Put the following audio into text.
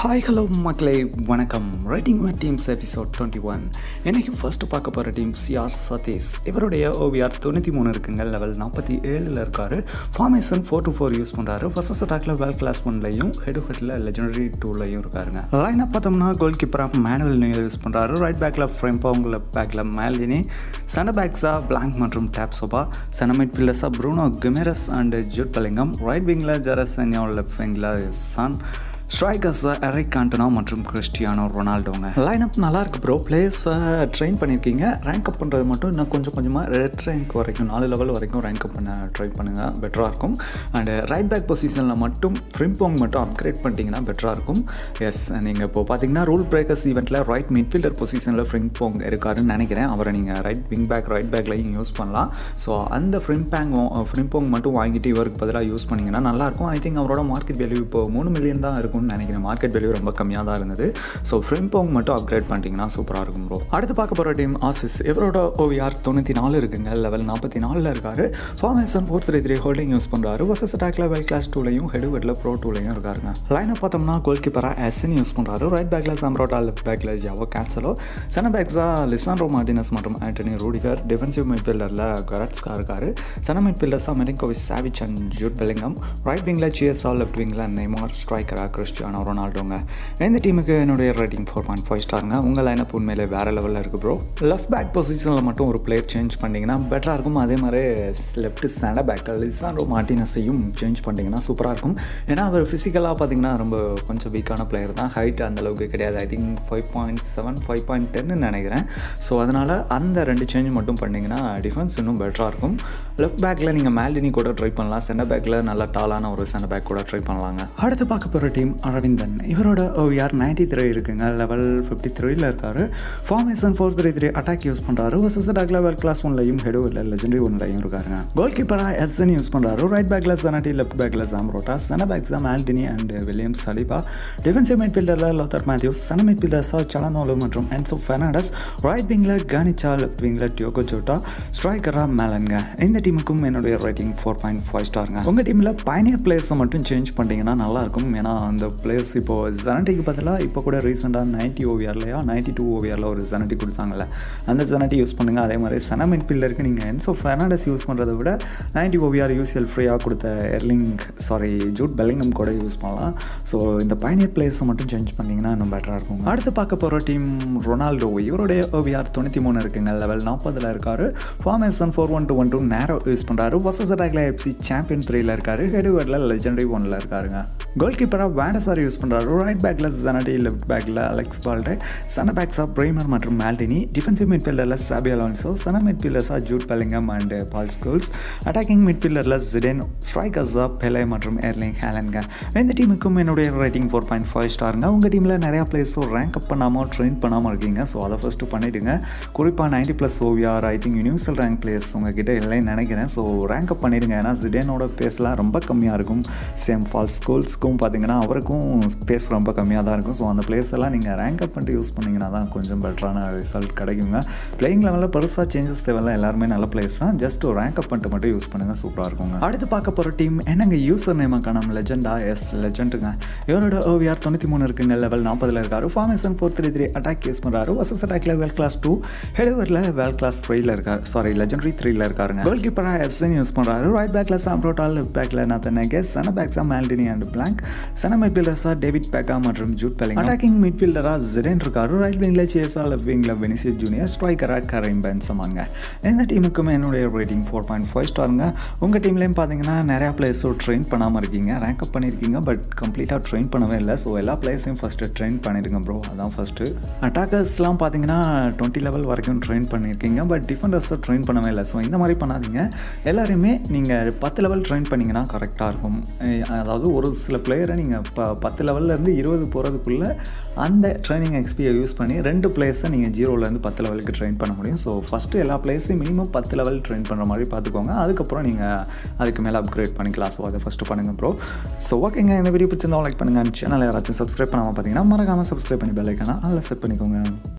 hi hello மக்களே வணக்கம் rating my teams episode twenty one இன்னைக்கு ஃபர்ஸ்ட் பார்க்க போகிற டீம் சிஆர் சதீஷ் இவருடைய ஓவிஆர் தொண்ணூற்றி மூணு இருக்குங்க லெவல் நாற்பத்தி ஏழில் இருக்கார் formation four two four use பண்ணுறாரு ஃபர்ஸ்ட் அட்டாக்ல வேல் கிளாஸ் ஒன்லையும் ஹெட் ஹெட்டில் லெஜனரி டூலையும் இருக்காருங்க லைனாக பார்த்தோம்னா கோல் கீப்பராக மேனுவல் யூஸ் பண்ணுறாரு ரைட் பேக்கில் ஃப்ரெம்பவுங் லெஃப்ட் பேக்கில் மேலினி சென்டர் பேக்ஸாக பிளாங்க் மற்றும் டேப் சோபா சென்டர் மிட் ஃபீல்டர்ஸாக Bruno Guimaraes and Jude Bellingham right விங்கில் ஜெரசன்யா லெஃப்ட் விங்கில் சான் ஸ்ட்ரைக்கர்ஸ் எரிக் காண்டனா மற்றும் கிறிஸ்டியானோ ரொனால்டோங்க லைனப் நல்லா இருக்கு ப்ரோ பிளேயர்ஸை ட்ரெயின் பண்ணியிருக்கீங்க ரேங்க் அப் பண்ணுறது மட்டும் இன்னும் கொஞ்சம் கொஞ்சமாக ரெட் ரேங்க் வரைக்கும் நாலு லெவல் வரைக்கும் ரேங்க் அப் பண்ண ட்ரை பண்ணுங்கள் பெட்டராக இருக்கும் அண்டு ரைட் பேக் பொசிஷனில் மட்டும் ஃப்ரிம்போங் மட்டும் அப்கிரேட் பண்ணிட்டீங்கன்னா பெட்டராக இருக்கும் எஸ் நீங்கள் இப்போ பார்த்தீங்கன்னா ரூல் பிரேக்கர்ஸ் ஈவெண்ட்டில் ரைட் மிட்ஃபீல்டர் பொசிஷனில் ஃப்ரிம்போங் இருக்காருன்னு நினைக்கிறேன் அவரை நீங்கள் ரைட் விங் பேக் ரைட் பேக்லையும் யூஸ் பண்ணலாம் ஸோ அந்த ஃப்ரிம்பேங் ஃப்ரிம்போங் மட்டும் வாங்கிட்டு இவருக்கு பதிலாக யூஸ் பண்ணிங்கன்னா நல்லாயிருக்கும் ஐ திங்க் அவரோட மார்க்கெட் வேல்யூ இப்போ மூணு மில்லியன் தான் இருக்கும் இருக்கும்னு நினைக்கிறேன் மார்க்கெட் வேல்யூ ரொம்ப கம்மியாக தான் இருந்தது ஸோ ஃப்ரிம்போங் மட்டும் அப்கிரேட் பண்ணிட்டீங்கன்னா சூப்பராக இருக்கும் ப்ரோ அடுத்து பார்க்க போகிற டீம் ஆசிஸ் இவரோட ஓவிஆர் தொண்ணூற்றி நாலு இருக்குங்க லெவல் நாற்பத்தி நாலில் இருக்கார் formation four three three holding use பண்ணுறாரு வர்சஸ் அட்டாக் லெவல் கிளாஸ் டூலையும் ஹெடுவெட்டில் ப்ரோ டூலையும் இருக்காருங்க லைனை பார்த்தோம்னா கோல் கீப்பராக எஸ்என் யூஸ் பண்ணுறாரு ரைட் பேக்கில் சாம்ரோட்டா லெஃப்ட் பேக்கில் ஜாவோ கேன்சலோ சென பேக்ஸாக லிசான்ட்ரோ மார்டினஸ் மற்றும் ஆண்டனி ரூடிகர் டிஃபென்சிவ் மிட்ஃபீல்டரில் கரட்ஸ்கா இருக்கார் சென மிட்ஃபீல்டர்ஸாக Milinkovic Savic and Jude Bellingham right விங்கில் சிஎஸ்ஆர் லெஃப்ட் விங்கில் நெய்மார் ஸ்ட்ரைக்கராக கிறிஸ்டியானோ ரொனால்டோங்க இந்த டீமுக்கு என்னுடைய ரேட்டிங் ஃபோர் பாயிண்ட் ஃபைவ் ஸ்டாருங்க உங்கள் லைனப் உண்மையிலே வேறு லெவலில் இருக்குது ப்ரோ லெஃப்ட் பேக் பொசிஷனில் மட்டும் ஒரு பிளேயர் சேஞ்ச் பண்ணிங்கன்னா பெட்டராக இருக்கும் அதே மாதிரி லெஃப்ட் சென்டர் பேக் லிசாண்டோ மார்டினஸையும் சேஞ்ச் பண்ணிங்கன்னா சூப்பராக இருக்கும் ஏன்னா அவர் ஃபிசிக்கலாக பார்த்தீங்கன்னா ரொம்ப கொஞ்சம் வீக்கான பிளேயர் தான் ஹைட் அந்தளவுக்கு கிடையாது I think five point seven five point டென்னு நினைக்கிறேன் ஸோ அதனால் அந்த ரெண்டு சேஞ்ச் மட்டும் பண்ணிங்கன்னா டிஃபென்ஸ் இன்னும் பெட்டராக இருக்கும் லெஃப்ட் பேக்கில் நீங்கள் மேலினி கூட ட்ரை பண்ணலாம் சென்டர் பேக்கில் நல்லா டாலான ஒரு சென்டர் பேக் கூட ட்ரை பண்ணலாங்க அடுத்து பார்க்க போகிற டீம் அரவிந்தன் இவரோட ஓவிஆர் நைன்டி த்ரீ இருக்குங்க லெவல் ஃபிஃப்டி த்ரீல இருக்கார் formation four three three attack use பண்ணுறாரு வர்சஸ் அட்டாக் லெவல் கிளாஸ் ஒன்லையும் ஹெடு இல்லை லெஜெண்டரி ஒன்லையும் இருக்காருங்க கோல் கீப்பராக எஸ்என் யூஸ் பண்ணுறாரு ரைட் பேக்கில் சனட்டி லெஃப்ட் பேக்கில் Zambrotta centre backs Maldini and William Saliba defensive மிட்ஃபீல்டரில் லோத்தர் மேத்யூஸ் சென மிட்ஃபீல்டர்ஸாக சலனோலு மற்றும் என்சோ ஃபெர்னாண்டஸ் ரைட் விங்கில் கானிச்சா லெஃப்ட் விங்கில் டியோகோ ஜோட்டா ஸ்ட்ரைக்கராக மேலனுங்க இந்த டீமுக்கும் என்னுடைய ரேட்டிங் ஃபோர் பாயிண்ட் ஃபைவ் ஸ்டாருங்க உங்கள் டீமில் பயனியர் பிளேயர்ஸை மட்டும் சேஞ்ச் பண்ணிட்டீங்கன்னா நல்லாயிருக்கும் ஏன்னா அந்த பிளேயர்ஸ் இப்போது ஜனட்டிக்கு பதிலாக இப்போ கூட ரீசெண்டாக நைன்ட்டி ஓவியர்லையா நைன்ட்டி டூ ஓவியரில் ஒரு ஜனட்டி கொடுத்தாங்கல்ல அந்த ஜனட்டி யூஸ் பண்ணுங்கள் அதே மாதிரி சன மிட்ஃபீல்டருக்கு நீங்கள் என்சோ ஃபெர்னாண்டஸ் யூஸ் பண்ணுறதை விட நைன்ட்டி ஓவிஆர் யூசிஎல் ஃப்ரீயாக கொடுத்த எர்லிங் சாரி ஜூட் பெல்லிங்கம் கூட யூஸ் பண்ணலாம் ஸோ இந்த பயனியர் பிளேயர்ஸை மட்டும் சேஞ்ச் பண்ணிங்கன்னா இன்னும் பெட்டராக இருக்கும் அடுத்து பார்க்க போகிற டீம் ரொனால்டோ இவருடைய ஓவிஆர் தொண்ணூற்றி மூணு இருக்குங்க லெவல் நாற்பதில் இருக்கார் formation four one two one two narrow use பண்ணுறாரு வர்சஸ் அட்டாக்ல எஃப்சி சாம்பியன் த்ரீல இருக்காரு ஹெடுவேர்டில் லெஜெண்டரி ஒனில் இருக்காருங்க கோல் கீப்பராக வேண்டசார் யூஸ் பண்ணுறாரு ரைட் பேக்கில் ஜனடி லெஃப்ட் பேக்கில் அலெக்ஸ் பால்டே சன பேக்ஸாக பிரேமர் மற்றும் மேல்டினி டிஃபென்சிவ் மிட்ஃபீல்டரில் சாபி அலான்சோ சன மிட்ஃபீல்டர்ஸாக Jude Bellingham and ball schools attacking மிட்ஃபீல்டரில் ஜிடென் ஸ்ட்ரைக்கர்ஸாக பெலே மற்றும் ஏர்லிங் ஹேலன்க இந்த டீமுக்கும் என்னுடைய ரேட்டிங் ஃபோர் பாயிண்ட் ஃபைவ் ஸ்டாருங்க உங்கள் டீமில் நிறையா பிளேஸோ ரேங்க் அப் பண்ணாமல் ட்ரெயின் பண்ணாமல் இருக்கீங்க ஸோ அதை ஃபஸ்ட்டு பண்ணிவிடுங்க குறிப்பாக ninety plus OVR I think universal rank players உங்ககிட்ட இல்லைன்னு நினைக்கிறேன் ஸோ ரேங்க் அப் பண்ணிடுங்க ஏன்னா ஜிடேனோட பேஸ்லாம் ரொம்ப கம்மியாக இருக்கும் சேம் ஃபால் ஸ்கூல்ஸ்க்கும் பார்த்தீங்கன்னா அவருக்கும் ஸ்பேஸ் ரொம்ப கம்மியாக தான் இருக்கும் ஸோ அந்த பிளேஸ் எல்லாம் நீங்கள் ரேங்க் அப் பண்ணிட்டு யூஸ் பண்ணிங்கன்னா தான் கொஞ்சம் பெட்டரான ரிசல்ட் கிடைக்குங்க பிளேயிங் லெவலில் பெருசாக சேஞ்சஸ் தேவையில்ல எல்லாருமே நல்ல பிளேஸ் தான் ஜஸ்ட் ஒரு ரேங்க் அப் பண்ணிட்டு மட்டும் யூஸ் பண்ணுங்கள் சூப்பராக இருக்குங்க அடுத்து பார்க்க போகிற டீம் என்னங்க யூசர் நேம் காணும் லெஜெண்டா எஸ் லெஜெண்டுங்க இவரோட ஓவிஆர் தொண்ணூற்றி மூணு இருக்குங்க லெவல் நாற்பதில் இருக்காரு formation four three three attack use பண்ணுறாரு வர்சஸ் அட்டாக்ல வேல் கிளாஸ் டூ ஹெடுவரில் வேல் கிளாஸ் த்ரீல இருக்கார் சாரி லெஜெண்டரி த்ரீல இருக்காருங்க கோல் கீப்பராக எஸ்என் யூஸ் பண்ணுறாரு ரைட் பேக்கில் சாம்ப்ரோட்டா லெஃப்ட் பேக்கில் நத்தனகே சன பேக்ஸாக மேல்டினி அண்ட் பிளாங்க் சன மிட்ஃபீல்டர்ஸாக டேவிட் பேக்கா மற்றும் ஜூட் பெலிங் அட்டாக்கிங் மிட்ஃபீல்டராக ஜிரேன் இருக்காரு ரைட் விங்கில் சேஸா லெஃப்ட் விங்கில் வெனிசிஸ் ஜூனியர் ஸ்ட்ரைக்கராக கரீம் பென்சமாங்க இந்த டீமுக்குமே என்னுடைய ரேட்டிங் ஃபோர் பாயிண்ட் ஃபைவ் ஸ்டாருங்க உங்கள் டீம்லேயும் பார்த்தீங்கன்னா நிறையா பிளேயர்ஸோ ட்ரெயின் பண்ணாமல் இருக்கீங்க ரேங்க் அப் பண்ணியிருக்கீங்க பட் கம்ப்ளீட்டாக ட்ரெயின் பண்ணவே இல்லை ஸோ எல்லா பிளேயர்ஸையும் ஃபஸ்ட்டு ட்ரெயின் பண்ணிடுங்க ப்ரோ அதான் ஃபஸ்ட்டு அட்டாக்கர்ஸ்லாம் பார்த்தீங்கன்னா டுவெண்ட்டி லெவல் வரைக்கும் ட்ரெயின் பண்ணியிருக்கீங்க பட் டிஃபெண்டர்ஸை ட்ரெயின் பண்ணவே இல்லை ஸோ இந்த மாதிரி பண்ணாதீங்க எல்லாருமே நீங்கள் பத்து லெவல் ட்ரெயின் பண்ணிங்கன்னா கரெக்டாக இருக்கும் அதாவது ஒரு சில பிளேயரை நீங்கள் ப பத்து லெவல்லேருந்து இருபது போகிறதுக்குள்ளே அந்த ட்ரைனிங் எக்ஸ்பியை யூஸ் பண்ணி ரெண்டு பிளேயர்ஸை நீங்கள் ஜீரோலேருந்து பத்து லெவலுக்கு ட்ரெயின் பண்ண முடியும் ஸோ ஃபஸ்ட்டு எல்லா பிளேயர்ஸையும் மினிமம் பத்து லெவல் ட்ரெயின் பண்ணுற மாதிரி பார்த்துக்கோங்க அதுக்கப்புறம் நீங்கள் அதுக்கு மேலே அப்கிரேட் பண்ணிக்கலாம் ஸோ அதை ஃபஸ்ட்டு பண்ணுங்கள் ப்ரோ ஸோ ஓகேங்க இந்த வீடியோ பிடிச்சிருந்தா லைக் பண்ணுங்கள் சேனல் யாராச்சும் சப்ஸ்கிரைப் பண்ணாமல் பார்த்தீங்கன்னா மறக்காமல் சப்ஸ்கிரைப் பண்ணி பெல் ஐக்கானா அதில் செட் பண்ணிக்கோங்க